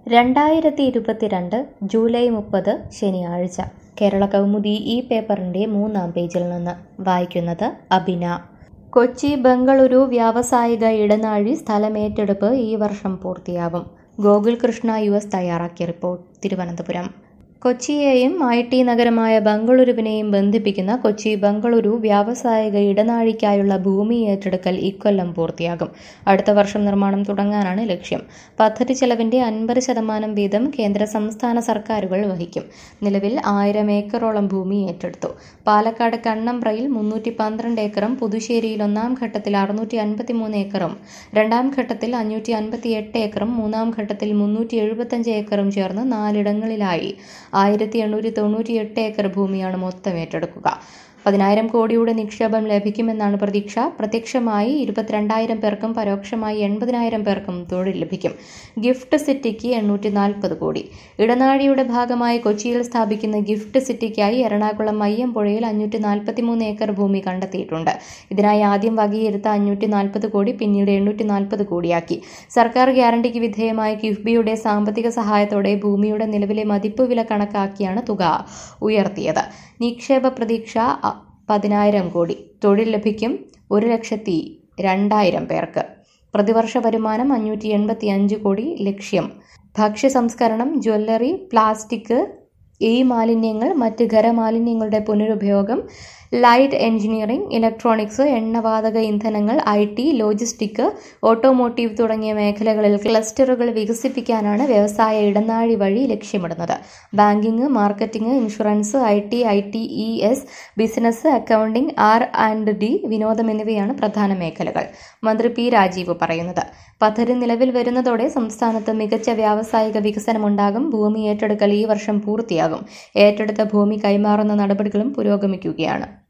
രണ്ടായിരത്തി ഇരുപത്തിരണ്ട് ജൂലൈ മുപ്പത് ശനിയാഴ്ച കേരള കൗമുദി ഈ പേപ്പറിൻ്റെ മൂന്നാം പേജിൽ നിന്ന് വായിക്കുന്നത് അബിന കൊച്ചി ബംഗളൂരു വ്യാവസായിക ഇടനാഴി സ്ഥലമേറ്റെടുപ്പ് ഈ വർഷം പൂർത്തിയാവും ഗോകുൽ കൃഷ്ണ യു എസ് തയ്യാറാക്കിയ റിപ്പോർട്ട് തിരുവനന്തപുരം കൊച്ചിയെയും ഐ ടി നഗരമായ ബംഗളൂരുവിനെയും ബന്ധിപ്പിക്കുന്ന കൊച്ചി ബംഗളൂരു വ്യാവസായിക ഇടനാഴിക്കായുള്ള ഭൂമി ഏറ്റെടുക്കൽ ഇക്കൊല്ലം പൂർത്തിയാകും അടുത്ത വർഷം നിർമ്മാണം തുടങ്ങാനാണ് ലക്ഷ്യം പദ്ധതി ചെലവിന്റെ അൻപത് ശതമാനം വീതം കേന്ദ്ര സംസ്ഥാന സർക്കാരുകൾ വഹിക്കും നിലവിൽ ആയിരം ഏക്കറോളം ഭൂമി ഏറ്റെടുത്തു പാലക്കാട് കണ്ണമ്പ്രയിൽ മുന്നൂറ്റി പന്ത്രണ്ട് ഏക്കറും പുതുശ്ശേരിയിൽ ഒന്നാം ഘട്ടത്തിൽ അറുന്നൂറ്റി അൻപത്തിമൂന്ന് ഏക്കറും രണ്ടാം ഘട്ടത്തിൽ അഞ്ഞൂറ്റി അൻപത്തി എട്ട് ഏക്കറും മൂന്നാം ഘട്ടത്തിൽ മുന്നൂറ്റി എഴുപത്തഞ്ച് ഏക്കറും ചേർന്ന് നാലിടങ്ങളിലായി ആയിരത്തി എണ്ണൂറ്റി തൊണ്ണൂറ്റി എട്ട് ഏക്കർ ഭൂമിയാണ് മൊത്തം ഏറ്റെടുക്കുക പതിനായിരം കോടിയുടെ നിക്ഷേപം ലഭിക്കുമെന്നാണ് പ്രതീക്ഷ പ്രത്യക്ഷമായി ഇരുപത്തിരണ്ടായിരം പേർക്കും പരോക്ഷമായി എൺപതിനായിരം പേർക്കും തൊഴിൽ ലഭിക്കും ഗിഫ്റ്റ് സിറ്റിക്ക് എണ്ണൂറ്റി നാൽപ്പത് കോടി ഇടനാഴിയുടെ ഭാഗമായി കൊച്ചിയിൽ സ്ഥാപിക്കുന്ന ഗിഫ്റ്റ് സിറ്റിക്കായി എറണാകുളം മയ്യമ്പുഴയിൽ അഞ്ഞൂറ്റി നാൽപ്പത്തിമൂന്ന് ഏക്കർ ഭൂമി കണ്ടെത്തിയിട്ടുണ്ട് ഇതിനായി ആദ്യം വകയെടുത്ത അഞ്ഞൂറ്റി നാൽപ്പത് കോടി പിന്നീട് എണ്ണൂറ്റി നാൽപ്പത് കോടിയാക്കി സർക്കാർ ഗ്യാരണ്ടിക്ക് വിധേയമായ കിഫ്ബിയുടെ സാമ്പത്തിക സഹായത്തോടെ ഭൂമിയുടെ നിലവിലെ മതിപ്പ് വില കണക്കാക്കിയാണ് തുക ഉയർത്തിയത് നിക്ഷേപ പ്രതീക്ഷ പതിനായിരം കോടി തൊഴിൽ ലഭിക്കും ഒരു ലക്ഷത്തി രണ്ടായിരം പേർക്ക് പ്രതിവർഷ വരുമാനം അഞ്ഞൂറ്റി എൺപത്തി അഞ്ച് കോടി ലക്ഷ്യം ഭക്ഷ്യ സംസ്കരണം ജ്വല്ലറി പ്ലാസ്റ്റിക് ഈ മാലിന്യങ്ങൾ മറ്റ് ഖരമാലിന്യങ്ങളുടെ പുനരുപയോഗം ലൈറ്റ് എഞ്ചിനീയറിംഗ് ഇലക്ട്രോണിക്സ് എണ്ണവാതക ഇന്ധനങ്ങൾ ഐ ടി ലോജിസ്റ്റിക് ഓട്ടോമോട്ടീവ് തുടങ്ങിയ മേഖലകളിൽ ക്ലസ്റ്ററുകൾ വികസിപ്പിക്കാനാണ് വ്യവസായ ഇടനാഴി വഴി ലക്ഷ്യമിടുന്നത് banking marketing insurance I T I T E S business accounting R and D വിനോദം എന്നിവയാണ് പ്രധാന മേഖലകൾ മന്ത്രി പി രാജീവ് പറയുന്നത് പദ്ധതി നിലവിൽ വരുന്നതോടെ സംസ്ഥാനത്ത് മികച്ച വ്യാവസായിക വികസനമുണ്ടാകും ഭൂമി ഏറ്റെടുക്കൽ ഈ വർഷം പൂർത്തിയാകും ഏറ്റെടുത്ത ഭൂമി കൈമാറുന്ന നടപടികളും പുരോഗമിക്കുകയാണ്